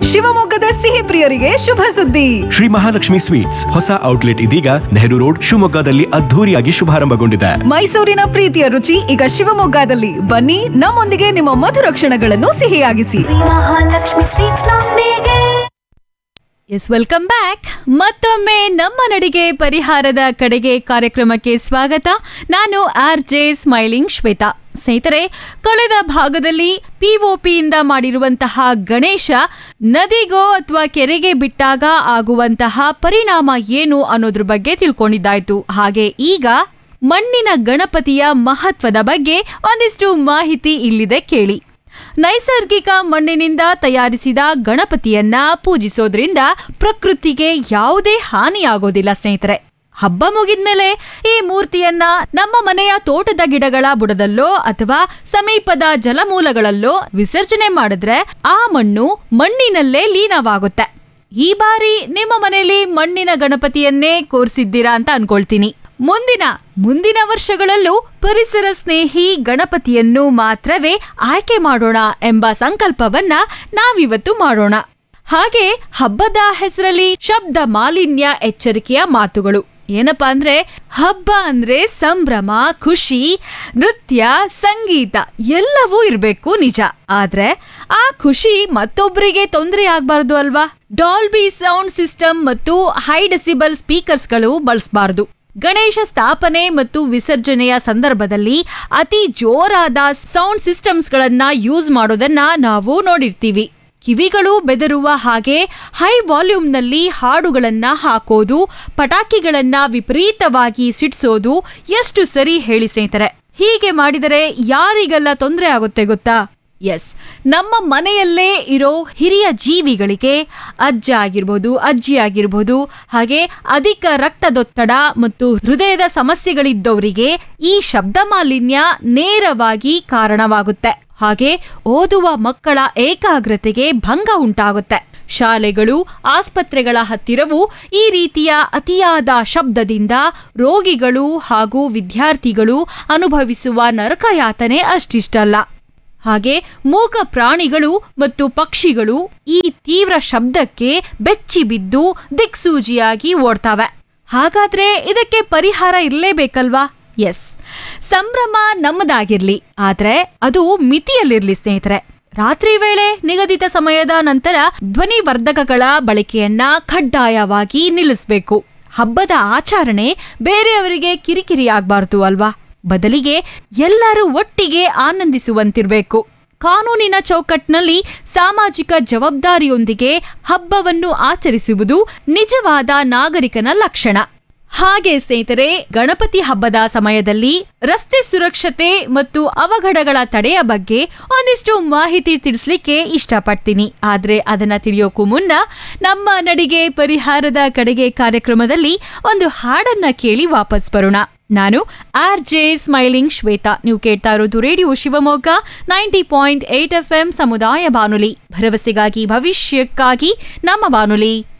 ಶಿವಮೊಗ್ಗದ ಸಿಹಿ ಪ್ರಿಯರಿಗೆ ಶುಭ ಸುದ್ದಿ ಶ್ರೀ ಮಹಾಲಕ್ಷ್ಮಿ ಸ್ವೀಟ್ಸ್ ಹೊಸ ಔಟ್ಲೆಟ್ ಇದೀಗ ನೆಹರು ರೋಡ್ ಶಿವಮೊಗ್ಗದಲ್ಲಿ ಅದ್ಧೂರಿಯಾಗಿ ಶುಭಾರಂಭಗೊಂಡಿದೆ ಮೈಸೂರಿನ ಪ್ರೀತಿಯ ರುಚಿ ಈಗ ಶಿವಮೊಗ್ಗದಲ್ಲಿ ಬನ್ನಿ ನಮ್ಮೊಂದಿಗೆ ನಿಮ್ಮ ಮಧುರ ಕ್ಷಣಗಳನ್ನು ಸಿಹಿಯಾಗಿಸಿ ಮಹಾಲಕ್ಷ್ಮಿ ಸ್ವೀಟ್ಸ್ ನೊಂದಿಗೆ ಎಸ್ ವೆಲ್ಕಮ್ ಬ್ಯಾಕ್ ಮತ್ತೊಮ್ಮೆ ನಮ್ಮ ನಡಿಗೆ ಪರಿಹಾರದ ಕಡೆಗೆ ಕಾರ್ಯಕ್ರಮಕ್ಕೆ ಸ್ವಾಗತ ನಾನು ಆರ್ ಜೆ ಸ್ಮೈಲಿಂಗ್ ಶ್ವೇತಾ ಸ್ನೇಹಿತರೆ ಕಳೆದ ಭಾಗದಲ್ಲಿ ಪಿಒಪಿಯಿಂದ ಮಾಡಿರುವಂತಹ ಗಣೇಶ ನದಿಗೋ ಅಥವಾ ಕೆರೆಗೆ ಬಿಟ್ಟಾಗ ಆಗುವಂತಹ ಪರಿಣಾಮ ಏನು ಅನ್ನೋದ್ರ ಬಗ್ಗೆ ತಿಳ್ಕೊಂಡಿದ್ದಾಯ್ತು ಹಾಗೆ ಈಗ ಮಣ್ಣಿನ ಗಣಪತಿಯ ಮಹತ್ವದ ಬಗ್ಗೆ ಒಂದಿಷ್ಟು ಮಾಹಿತಿ ಇಲ್ಲಿದೆ ಕೇಳಿ ನೈಸರ್ಗಿಕ ಮಣ್ಣಿನಿಂದ ತಯಾರಿಸಿದ ಗಣಪತಿಯನ್ನ ಪೂಜಿಸೋದ್ರಿಂದ ಪ್ರಕೃತಿಗೆ ಯಾವುದೇ ಹಾನಿಯಾಗೋದಿಲ್ಲ ಸ್ನೇಹಿತರೆ ಹಬ್ಬ ಮುಗಿದ್ಮೇಲೆ ಈ ಮೂರ್ತಿಯನ್ನ ನಮ್ಮ ಮನೆಯ ತೋಟದ ಗಿಡಗಳ ಬುಡದಲ್ಲೋ ಅಥವಾ ಸಮೀಪದ ಜಲಮೂಲಗಳಲ್ಲೋ ವಿಸರ್ಜನೆ ಮಾಡಿದ್ರೆ ಆ ಮಣ್ಣು ಮಣ್ಣಿನಲ್ಲೇ ಲೀನವಾಗುತ್ತೆ ಈ ಬಾರಿ ನಿಮ್ಮ ಮನೆಯಲ್ಲಿ ಮಣ್ಣಿನ ಗಣಪತಿಯನ್ನೇ ಕೂರಿಸಿದ್ದೀರಾ ಅಂತ ಅನ್ಕೊಳ್ತೀನಿ ಮುಂದಿನ ಮುಂದಿನ ವರ್ಷಗಳಲ್ಲೂ ಪರಿಸರ ಸ್ನೇಹಿ ಗಣಪತಿಯನ್ನು ಮಾತ್ರವೇ ಆಯ್ಕೆ ಮಾಡೋಣ ಎಂಬ ಸಂಕಲ್ಪವನ್ನ ನಾವಿವತ್ತು ಮಾಡೋಣ ಹಾಗೆ ಹಬ್ಬದ ಹೆಸರಲ್ಲಿ ಶಬ್ದ ಮಾಲಿನ್ಯ ಎಚ್ಚರಿಕೆಯ ಮಾತುಗಳು ಏನಪ್ಪಾ ಅಂದ್ರೆ ಹಬ್ಬ ಅಂದ್ರೆ ಸಂಭ್ರಮ ಖುಷಿ ನೃತ್ಯ ಸಂಗೀತ ಎಲ್ಲವೂ ಇರಬೇಕು ನಿಜ ಆದ್ರೆ ಆ ಖುಷಿ ಮತ್ತೊಬ್ಬರಿಗೆ ತೊಂದರೆ ಆಗ್ಬಾರ್ದು ಅಲ್ವಾ ಡಾಲ್ಬಿ ಸೌಂಡ್ ಸಿಸ್ಟಮ್ ಮತ್ತು ಹೈ ಡೆಸಿಬಲ್ ಸ್ಪೀಕರ್ಸ್ಗಳು ಬಳಸಬಾರದು ಗಣೇಶ ಸ್ಥಾಪನೆ ಮತ್ತು ವಿಸರ್ಜನೆಯ ಸಂದರ್ಭದಲ್ಲಿ ಅತಿ ಜೋರಾದ ಸೌಂಡ್ ಸಿಸ್ಟಮ್ಸ್ಗಳನ್ನ ಯೂಸ್ ಮಾಡೋದನ್ನ ನಾವು ನೋಡಿರ್ತೀವಿ ಕಿವಿಗಳು ಬೆದರುವ ಹಾಗೆ ಹೈ ವಾಲ್ಯೂಮ್ನಲ್ಲಿ ಹಾಡುಗಳನ್ನ ಹಾಕೋದು ಪಟಾಕಿಗಳನ್ನ ವಿಪರೀತವಾಗಿ ಸಿಡ್ಸೋದು ಎಷ್ಟು ಸರಿ ಹೇಳಿ ಸ್ನೇಹಿತರೆ ಹೀಗೆ ಮಾಡಿದರೆ ಯಾರಿಗೆಲ್ಲ ತೊಂದರೆ ಆಗುತ್ತೆ ಗೊತ್ತಾ ಎಸ್ ನಮ್ಮ ಮನೆಯಲ್ಲೇ ಇರೋ ಹಿರಿಯ ಜೀವಿಗಳಿಗೆ ಅಜ್ಜ ಆಗಿರ್ಬೋದು ಅಜ್ಜಿ ಆಗಿರ್ಬೋದು ಹಾಗೆ ಅಧಿಕ ರಕ್ತದೊತ್ತಡ ಮತ್ತು ಹೃದಯದ ಸಮಸ್ಯೆಗಳಿದ್ದವರಿಗೆ ಈ ಶಬ್ದ ಮಾಲಿನ್ಯ ನೇರವಾಗಿ ಕಾರಣವಾಗುತ್ತೆ ಹಾಗೆ ಓದುವ ಮಕ್ಕಳ ಏಕಾಗ್ರತೆಗೆ ಭಂಗ ಉಂಟಾಗುತ್ತೆ ಶಾಲೆಗಳು ಆಸ್ಪತ್ರೆಗಳ ಹತ್ತಿರವೂ ಈ ರೀತಿಯ ಅತಿಯಾದ ಶಬ್ದದಿಂದ ರೋಗಿಗಳು ಹಾಗೂ ವಿದ್ಯಾರ್ಥಿಗಳು ಅನುಭವಿಸುವ ನರಕಯಾತನೆ ಅಷ್ಟಿಷ್ಟಲ್ಲ ಹಾಗೆ ಮೂಕ ಪ್ರಾಣಿಗಳು ಮತ್ತು ಪಕ್ಷಿಗಳು ಈ ತೀವ್ರ ಶಬ್ದಕ್ಕೆ ಬೆಚ್ಚಿ ಬಿದ್ದು ದಿಕ್ಸೂಜಿಯಾಗಿ ಓಡ್ತಾವೆ ಹಾಗಾದ್ರೆ ಇದಕ್ಕೆ ಪರಿಹಾರ ಇರಲೇಬೇಕಲ್ವಾ ಎಸ್ ಸಂಭ್ರಮ ನಮ್ಮದಾಗಿರ್ಲಿ ಆದ್ರೆ ಅದು ಮಿತಿಯಲ್ಲಿರ್ಲಿ ಸ್ನೇಹಿತರೆ ರಾತ್ರಿ ವೇಳೆ ನಿಗದಿತ ಸಮಯದ ನಂತರ ಧ್ವನಿ ವರ್ಧಕಗಳ ಬಳಕೆಯನ್ನ ಕಡ್ಡಾಯವಾಗಿ ನಿಲ್ಲಿಸಬೇಕು ಹಬ್ಬದ ಆಚರಣೆ ಬೇರೆಯವರಿಗೆ ಕಿರಿಕಿರಿ ಆಗ್ಬಾರ್ದು ಅಲ್ವಾ ಬದಲಿಗೆ ಎಲ್ಲರೂ ಒಟ್ಟಿಗೆ ಆನಂದಿಸುವಂತಿರಬೇಕು ಕಾನೂನಿನ ಚೌಕಟ್ಟಿನಲ್ಲಿ ಸಾಮಾಜಿಕ ಜವಾಬ್ದಾರಿಯೊಂದಿಗೆ ಹಬ್ಬವನ್ನು ಆಚರಿಸುವುದು ನಿಜವಾದ ನಾಗರಿಕನ ಲಕ್ಷಣ ಹಾಗೆ ಸ್ನೇಹಿತರೆ ಗಣಪತಿ ಹಬ್ಬದ ಸಮಯದಲ್ಲಿ ರಸ್ತೆ ಸುರಕ್ಷತೆ ಮತ್ತು ಅವಘಡಗಳ ತಡೆಯ ಬಗ್ಗೆ ಒಂದಿಷ್ಟು ಮಾಹಿತಿ ತಿಳಿಸ್ಲಿಕ್ಕೆ ಇಷ್ಟಪಡ್ತೀನಿ ಆದ್ರೆ ಅದನ್ನ ತಿಳಿಯೋಕು ಮುನ್ನ ನಮ್ಮ ನಡಿಗೆ ಪರಿಹಾರದ ಕಡೆಗೆ ಕಾರ್ಯಕ್ರಮದಲ್ಲಿ ಒಂದು ಹಾಡನ್ನ ಕೇಳಿ ವಾಪಸ್ ಬರೋಣ ನಾನು ಆರ್ ಜೆ ಸ್ಮೈಲಿಂಗ್ ಶ್ವೇತಾ ನೀವು ಕೇಳ್ತಾ ಇರೋದು radio Shivamogga ninety point eight F M ಸಮುದಾಯ ಬಾನುಲಿ ಭರವಸೆಗಾಗಿ ಭವಿಷ್ಯಕ್ಕಾಗಿ ನಮ್ಮ ಬಾನುಲಿ